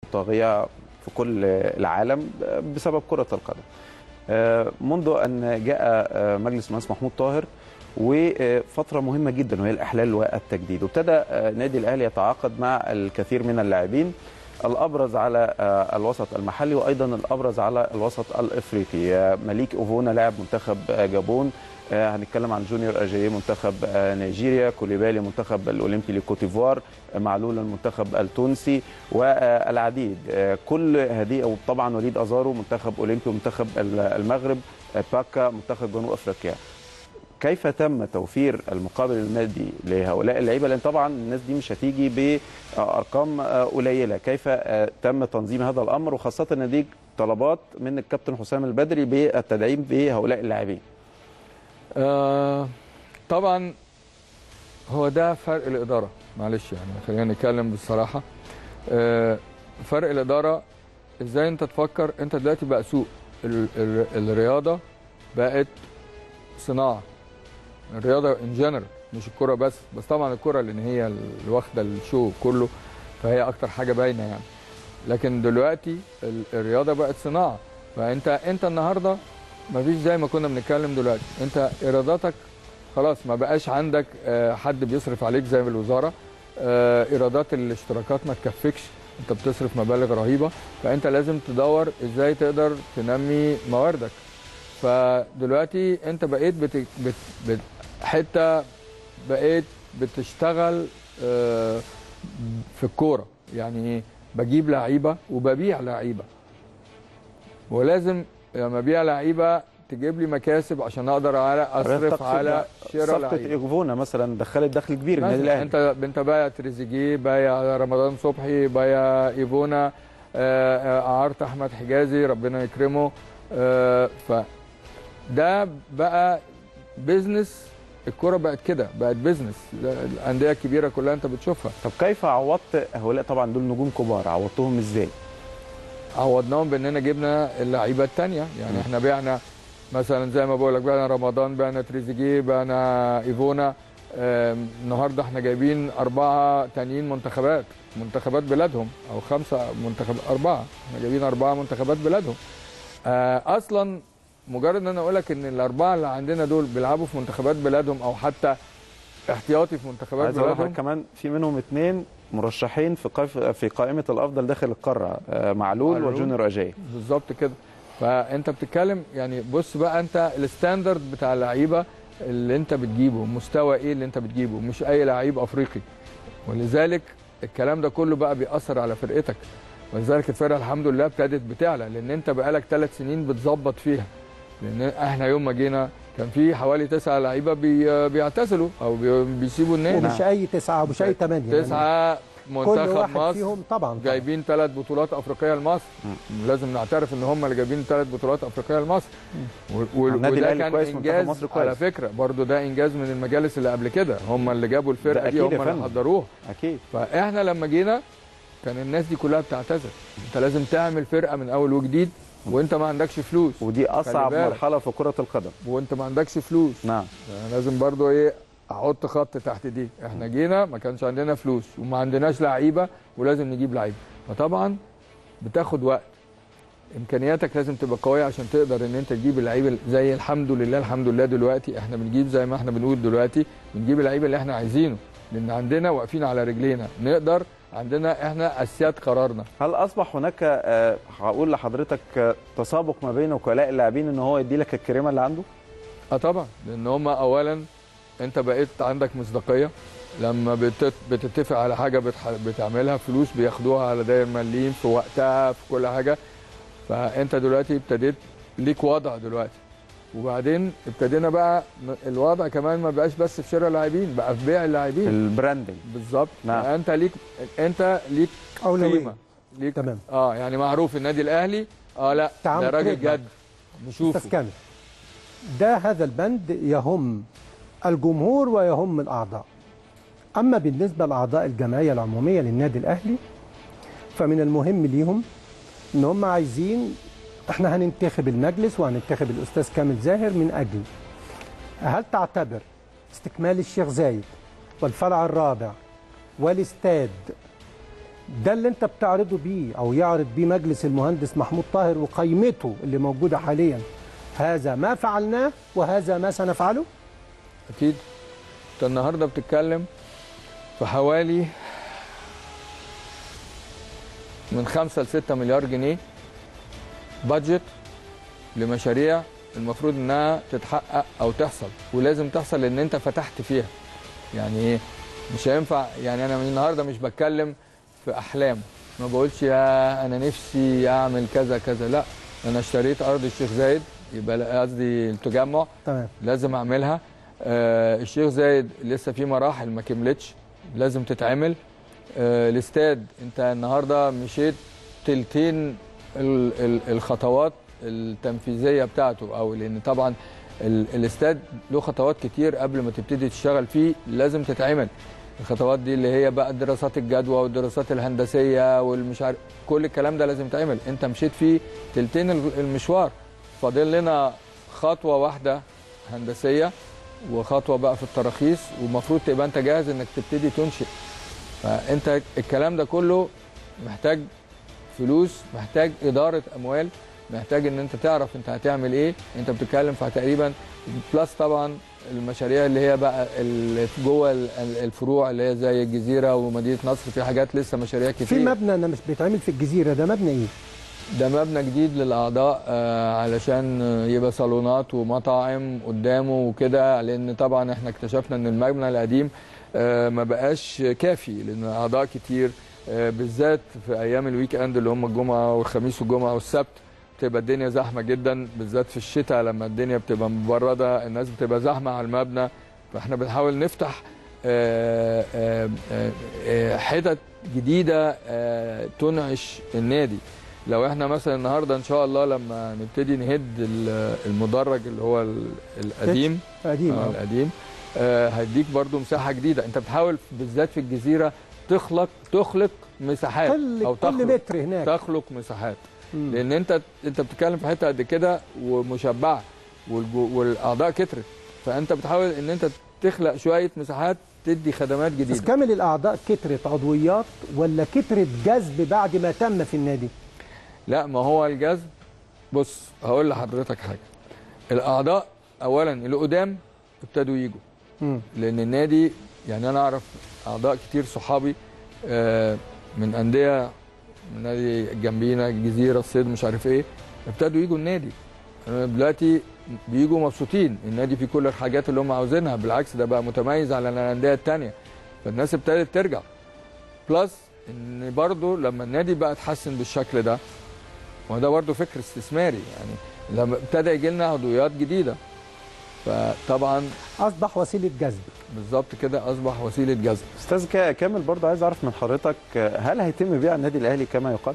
طاغيه في كل العالم بسبب كره القدم. آه، منذ ان جاء آه، مجلس المهندس محمود طاهر وفتره مهمه جدا وهي الاحلال والتجديد وابتدى آه، النادي الاهلي يتعاقد مع الكثير من اللاعبين الابرز على آه، الوسط المحلي وايضا الابرز على الوسط الافريقي آه، مليك اوفونا لاعب منتخب آه، جابون آه، هنتكلم عن جونيور اجاييه منتخب آه، نيجيريا كوليبالي منتخب الاولمبي لكوتيفوار آه، معلول المنتخب التونسي والعديد آه، كل هذه وطبعا وليد ازارو منتخب اولمبي ومنتخب المغرب آه، باكا منتخب جنوب افريقيا كيف تم توفير المقابل المادي لهؤلاء اللعيبه لان طبعا الناس دي مش هتيجي بارقام آه، قليله كيف آه، تم تنظيم هذا الامر وخاصه ان دي طلبات من الكابتن حسام البدري بالتدعيم بهؤلاء اللاعبين آه طبعا هو ده فرق الاداره معلش يعني خلينا نتكلم بالصراحه آه فرق الاداره ازاي انت تفكر انت دلوقتي بقى سوق ال- ال- الرياضه بقت صناعه الرياضه ان جنرال مش الكره بس بس طبعا الكره لان هي اللي واخده الشو كله فهي اكتر حاجه باينه يعني لكن دلوقتي ال- الرياضه بقت صناعه فانت انت النهارده مفيش زي ما كنا بنتكلم دلوقتي انت ايراداتك خلاص ما بقاش عندك آه، حد بيصرف عليك زي ما الوزاره آه، ايرادات الاشتراكات ما تكفكش انت بتصرف مبالغ رهيبه فانت لازم تدور ازاي تقدر تنمي مواردك فدلوقتي انت بقيت بت... بت... بت... حته بقيت بتشتغل آه، في الكوره يعني ايه بجيب لعيبه وببيع لعيبه ولازم لما ابيع لعيبه تجيب لي مكاسب عشان اقدر على اصرف على شراء صفقه لعيبه ايجوفونا مثلا دخلت دخل كبير النادي مثلا الاهلي انت انت بايع تريزيجيه بايع رمضان صبحي بايع ايفونا آه، آه، اعارت احمد حجازي ربنا يكرمه آه، ف ده بقى بيزنس الكرة بقت كده بقت بيزنس الانديه الكبيره كلها انت بتشوفها طب كيف عوضت هؤلاء طبعا دول نجوم كبار عوضتهم ازاي؟ عوضناهم باننا جبنا اللعيبه الثانيه يعني م. احنا بعنا مثلا زي ما بقول لك بعنا رمضان بعنا تريزيجيه بعنا ايفونا آم، النهارده احنا جايبين اربعه تانيين منتخبات منتخبات بلادهم او خمسه منتخب اربعه احنا جايبين اربعه منتخبات بلادهم آه، اصلا مجرد ان انا اقول لك ان الاربعه اللي عندنا دول بيلعبوا في منتخبات بلادهم او حتى احتياطي في منتخبات عايز اقول بلادهم لحضرتك كمان في منهم اثنين مرشحين في قائف في قائمه الافضل داخل القاره آه، معلول, معلول. وجونيور اجاي بالظبط كده فانت بتتكلم يعني بص بقى انت الستاندرد بتاع اللعيبه اللي انت بتجيبه مستوى ايه اللي انت بتجيبه مش اي لعيب افريقي ولذلك الكلام ده كله بقى بيأثر على فرقتك ولذلك الفرقه الحمد لله ابتدت بتعلى لان انت بقالك ثلاث سنين بتظبط فيها لان احنا يوم ما جينا كان في حوالي تسعه لعيبه بي بيعتزلوا او بي بيسيبوا النادي ومش اي تسعه ومش اي ثمانيه تسعه كل منتخب واحد مصر فيهم طبعا طبعاً. جايبين ثلاث بطولات افريقيه لمصر لازم نعترف ان هم اللي جايبين ثلاث بطولات افريقيه لمصر و- و- النادي وده الأهلي كان كويس، منتخب انجاز مصر كويس. على فكره برضو ده انجاز من المجالس اللي قبل كده هم اللي جابوا ده الفرقه دي أكيد يا هم اللي فندم. حضروها اكيد فاحنا لما جينا كان الناس دي كلها بتعتذر انت لازم تعمل فرقه من اول وجديد وانت ما عندكش فلوس ودي اصعب بالك. مرحله في كره القدم وانت ما عندكش فلوس نعم يعني لازم برضو ايه احط خط تحت دي احنا جينا ما كانش عندنا فلوس وما عندناش لعيبه ولازم نجيب لعيبه فطبعا بتاخد وقت امكانياتك لازم تبقى قويه عشان تقدر ان انت تجيب اللعيبه زي الحمد لله الحمد لله دلوقتي احنا بنجيب زي ما احنا بنقول دلوقتي بنجيب اللعيبه اللي احنا عايزينه لان عندنا واقفين على رجلينا نقدر عندنا احنا اسياد قرارنا هل اصبح هناك آه، هقول لحضرتك آه، تسابق ما بين وكلاء اللاعبين ان هو يدي لك الكريمه اللي عنده؟ اه طبعا لان هم اولا انت بقيت عندك مصداقيه لما بتت- بتتفق على حاجه بتح... بتعملها فلوس بياخدوها على داير مليم في وقتها في كل حاجه فانت دلوقتي ابتديت ليك وضع دلوقتي وبعدين ابتدينا بقى م- الوضع كمان ما بقاش بس في شراء لاعبين بقى في بيع اللاعبين البراندنج بالظبط نعم. يعني انت ليك انت ليك أولوية. قيمه ليك تمام. اه يعني معروف النادي الاهلي اه لا تعامل ده راجل تريد مارك. جد نشوفه استاذ كامل ده هذا البند يهم الجمهور ويهم الاعضاء اما بالنسبه لاعضاء الجمعيه العموميه للنادي الاهلي فمن المهم ليهم ان هم عايزين احنا هننتخب المجلس وهننتخب الاستاذ كامل زاهر من اجل هل تعتبر استكمال الشيخ زايد والفرع الرابع والاستاد ده اللي انت بتعرضه بيه او يعرض بيه مجلس المهندس محمود طاهر وقيمته اللي موجوده حاليا هذا ما فعلناه وهذا ما سنفعله اكيد انت النهارده بتتكلم في حوالي من 5 ل 6 مليار جنيه بادجت لمشاريع المفروض انها تتحقق او تحصل ولازم تحصل لان انت فتحت فيها يعني ايه مش هينفع يعني انا من النهارده مش بتكلم في احلام ما بقولش يا انا نفسي اعمل كذا كذا لا انا اشتريت ارض الشيخ زايد يبقى لا- قصدي التجمع تمام لازم اعملها آه الشيخ زايد لسه في مراحل ما كملتش لازم تتعمل آه الاستاد انت النهارده مشيت تلتين ال ال الخطوات التنفيذيه بتاعته او لان طبعا ال الاستاد له خطوات كتير قبل ما تبتدي تشتغل فيه لازم تتعمل الخطوات دي اللي هي بقى دراسات الجدوى والدراسات الهندسيه والمش عارف كل الكلام ده لازم يتعمل انت مشيت فيه تلتين المشوار فاضل لنا خطوه واحده هندسيه وخطوه بقى في التراخيص ومفروض تبقى انت جاهز انك تبتدي تنشئ فانت الكلام ده كله محتاج فلوس محتاج اداره اموال محتاج ان انت تعرف انت هتعمل ايه انت بتتكلم في تقريبا بلس طبعا المشاريع اللي هي بقى اللي في جوه ال- ال- الفروع اللي هي زي الجزيره ومدينه نصر في حاجات لسه مشاريع كتير في مبنى انا مش بيتعمل في الجزيره ده مبنى ايه ده مبنى جديد للاعضاء آه، علشان آه، يبقى صالونات ومطاعم قدامه وكده لان طبعا احنا اكتشفنا ان المبنى القديم آه، ما بقاش كافي لان اعضاء كتير آه، بالذات في ايام الويك اند اللي هم الجمعه والخميس والجمعه والسبت بتبقى الدنيا زحمه جدا بالذات في الشتاء لما الدنيا بتبقى مبرده الناس بتبقى زحمه على المبنى فاحنا بنحاول نفتح آه، آه، آه، آه، حتت جديده آه، تنعش النادي لو احنا مثلا النهارده ان شاء الله لما نبتدي نهد ال- المدرج اللي هو ال- القديم قديم آه آه. القديم آه هيديك برضو مساحه جديده انت بتحاول بالذات في الجزيره تخلق تخلق مساحات كل او كل تخلق متر هناك تخلق مساحات مم. لان انت انت بتتكلم في حته قد كده ومشبعه والجو- والاعضاء كترت فانت بتحاول ان انت تخلق شويه مساحات تدي خدمات بس جديده كامل الاعضاء كترت عضويات ولا كترت جذب بعد ما تم في النادي لا ما هو الجذب بص هقول لحضرتك حاجه الاعضاء اولا القدام ابتدوا يجوا مم. لان النادي يعني انا اعرف اعضاء كتير صحابي آه، من انديه من نادي جنبينا الجزيره الصيد مش عارف ايه ابتدوا يجوا النادي أنا دلوقتي بيجوا مبسوطين النادي فيه كل الحاجات اللي هم عاوزينها بالعكس ده بقى متميز على الانديه التانيه فالناس ابتدت ترجع بلس ان برضو لما النادي بقى اتحسن بالشكل ده وده برضو فكر استثماري يعني لما ابتدى يجي لنا عضويات جديده فطبعا اصبح وسيله جذب بالظبط كده اصبح وسيله جذب استاذ كا- كامل برضه عايز اعرف من حضرتك آه، هل هيتم بيع النادي الاهلي كما يقال؟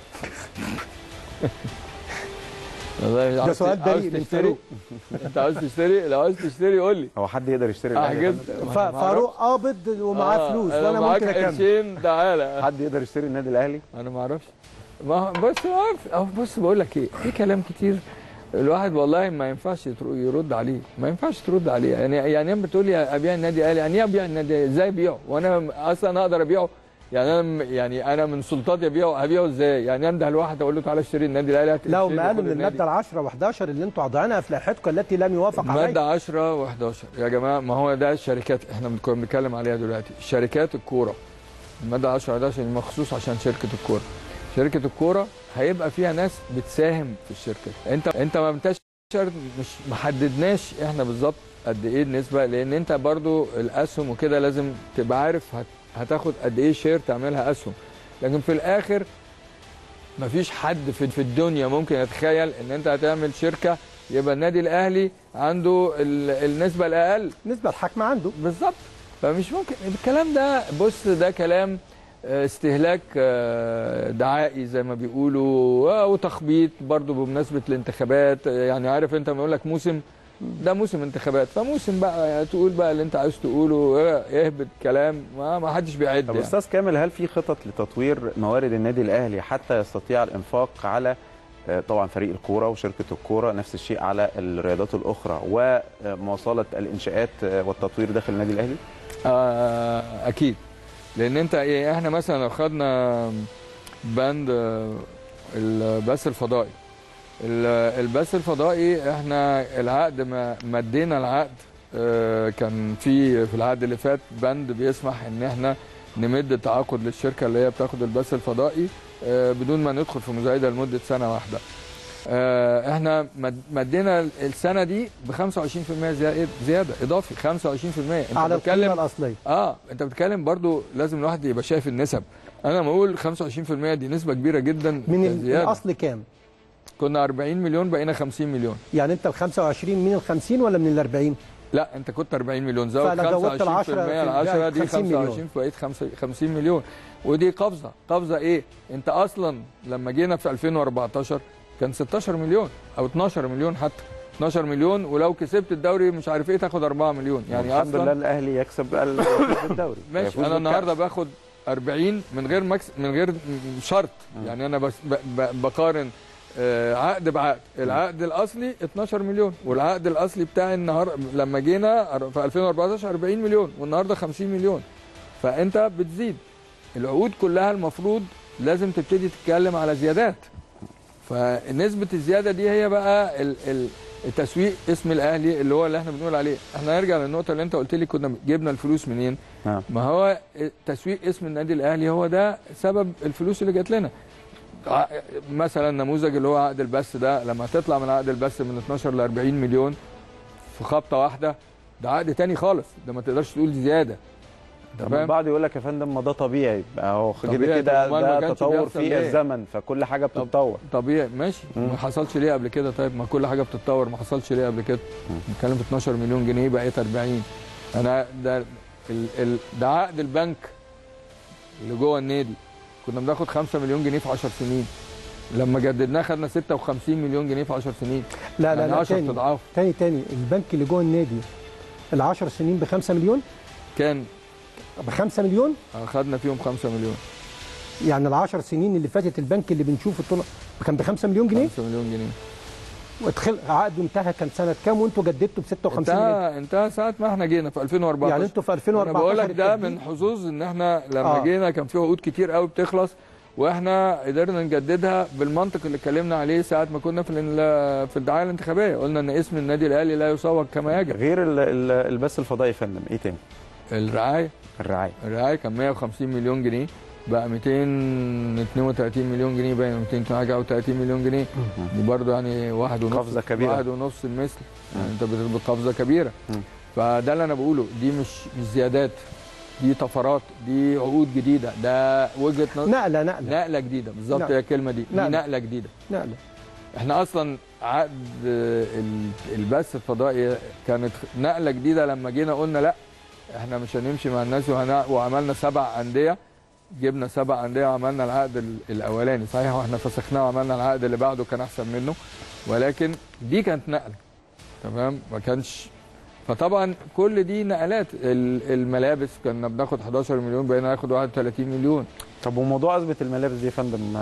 والله عاوز- سؤال عاوز بريء من تشتري فاروق. انت عاوز تشتري لو عاوز تشتري قول لي هو حد يقدر يشتري الاهلي؟ احجز ف- فاروق قابض ومعاه فلوس وانا معاك ممكن اكمل قرشين تعالى حد يقدر يشتري النادي الاهلي؟ انا ما اعرفش ما بص ما- أو بص بقول لك ايه في كلام كتير الواحد والله ما ينفعش يتر- يرد عليه ما ينفعش ترد عليه يعني يعني انت بتقول لي ابيع النادي الاهلي يعني ايه ابيع النادي ازاي ابيعه وانا اصلا اقدر ابيعه يعني انا م- يعني انا من سلطاتي ابيعه هبيعه ازاي يعني انده الواحد اقول له تعالى اشتري النادي الاهلي هات- لو اشتري ما قالوا وخد ان النادي. الماده 10 و11 اللي انتوا واضعينها في لائحتكم التي لم يوافق عليها مادة 10 و11 يا جماعة ما هو ده الشركات احنا بنك- بنتكلم عليها دلوقتي شركات الكورة المادة 10 و11 دي مخصوص عشان شركة الكورة شركة الكورة هيبقى فيها ناس بتساهم في الشركة انت انت ما انتش مش محددناش احنا بالظبط قد ايه النسبة لان انت برضو الاسهم وكده لازم تبقى عارف هت- هتاخد قد ايه شير تعملها اسهم لكن في الاخر مفيش حد في في الدنيا ممكن يتخيل ان انت هتعمل شركه يبقى النادي الاهلي عنده ال- النسبه الاقل بالنسبه للحكم عنده بالظبط فمش ممكن الكلام ده بص ده كلام آه، استهلاك آه، دعائي زي ما بيقولوا آه، وتخبيط برضو بمناسبه الانتخابات آه، يعني عارف انت ما يقول لك موسم ده موسم انتخابات فموسم بقى تقول بقى اللي انت عايز تقوله آه، اهبط كلام ما ما حدش بيعد طب يعني. استاذ كامل هل في خطط لتطوير موارد النادي الاهلي حتى يستطيع الانفاق على آه، طبعا فريق الكوره وشركه الكوره نفس الشيء على الرياضات الاخرى ومواصله الانشاءات آه، والتطوير داخل النادي الاهلي؟ آه، اكيد لان انت ايه احنا مثلا لو خدنا بند آه، البث الفضائي ال- البث الفضائي احنا العقد ما مدينا العقد آه، كان في في العقد اللي فات بند بيسمح ان احنا نمد التعاقد للشركه اللي هي بتاخد البث الفضائي آه، بدون ما ندخل في مزايده لمده سنه واحده. آه، احنا مد- مدينا السنه دي ب 25% زياده زياده اضافي 25% انت على بتتكلم القيمه الاصليه اه انت بتتكلم برضو لازم الواحد يبقى شايف النسب انا لما اقول 25% دي نسبه كبيره جدا من ال- زياده الاصل كام؟ كنا 40 مليون بقينا 50 مليون يعني انت ال 25 من ال 50 ولا من ال 40 لا انت كنت 40 مليون زود فأنا زودت 25% ال 10 ال 10 دي 50 مليون. 25 بقيت 50 مليون ودي قفزه قفزه ايه انت اصلا لما جينا في 2014 كان 16 مليون او 12 مليون حتى 12 مليون ولو كسبت الدوري مش عارف ايه تاخد 4 مليون يعني الحمد اصلا لله الاهلي يكسب ال- الدوري ماشي يفوز انا بالكأس. النهارده باخد 40 من غير مكس من غير شرط يعني انا بس ب... ب... بقارن آه، عقد بعقد العقد الاصلي 12 مليون والعقد الاصلي بتاعي النهارده لما جينا في 2014 40 مليون والنهارده 50 مليون فانت بتزيد العقود كلها المفروض لازم تبتدي تتكلم على زيادات فنسبه الزياده دي هي بقى ال... ال... التسويق اسم الاهلي اللي هو اللي احنا بنقول عليه احنا نرجع للنقطه اللي انت قلت لي كنا جبنا الفلوس منين نعم ما هو تسويق اسم النادي الاهلي هو ده سبب الفلوس اللي جات لنا ع- مثلا نموذج اللي هو عقد البث ده لما تطلع من عقد البث من 12 ل 40 مليون في خبطه واحده ده عقد تاني خالص ده ما تقدرش تقول زياده انت طب فاهم البعض يقول لك يا فندم ما ده طبيعي اهو كده طبيعي، كده طب أمال ما ده كانش تطور بيحصل في ليه؟ الزمن فكل حاجه بتتطور طبيعي ماشي مم. ما حصلش ليه قبل كده طيب ما كل حاجه بتتطور ما حصلش ليه قبل كده بنتكلم في 12 مليون جنيه بقيت 40 انا ده ال ال ده عقد البنك اللي جوه النادي كنا بناخد 5 مليون جنيه في 10 سنين لما جددناه خدنا 56 مليون جنيه في 10 سنين لا لا يعني لا 10 تاني اضعاف تاني تاني البنك اللي جوه النادي ال 10 سنين ب 5 مليون كان ب 5 مليون خدنا فيهم 5 مليون يعني ال 10 سنين اللي فاتت البنك اللي بنشوفه طول كان ب 5 مليون جنيه 5 مليون جنيه وادخل عقده انتهى كان سنه كام وانتوا جددتوا ب 56 مليون انتهى انتهى ساعه ما احنا جينا في 2014 يعني انتوا في انا 2014 بقول لك ده التجديد- من حظوظ ان احنا لما آه. جينا كان في عقود كتير قوي بتخلص واحنا قدرنا نجددها بالمنطق اللي اتكلمنا عليه ساعه ما كنا في ال- في الدعايه الانتخابيه قلنا ان اسم النادي الاهلي لا يسوق كما يجب غير ال- ال- البث الفضائي يا فندم ايه تاني؟ الرعايه الرعايه الرعايه كان 150 مليون جنيه بقى 232 مليون جنيه باين 200 حاجه او 30 مليون جنيه دي برضه يعني واحد ونص قفزة كبيرة. واحد ونص المثل يعني انت بتبقى قفزه كبيره مم. فده اللي انا بقوله دي مش مش زيادات دي طفرات دي عقود جديده ده وجهه نظر نقله نقله نقله جديده بالظبط نقلة. هي الكلمه دي دي نقلة. نقله جديده نقله احنا اصلا عقد آه، ال- البث الفضائي كانت نقله جديده لما جينا قلنا لا احنا مش هنمشي مع الناس وهن- وعملنا سبع انديه جبنا سبع انديه وعملنا العقد ال- الاولاني صحيح واحنا فسخناه وعملنا العقد اللي بعده كان احسن منه ولكن دي كانت نقله تمام ما كانش فطبعا كل دي نقلات ال- الملابس كنا بناخد 11 مليون بقينا ناخد 31 مليون طب وموضوع ازمه الملابس دي يا فندم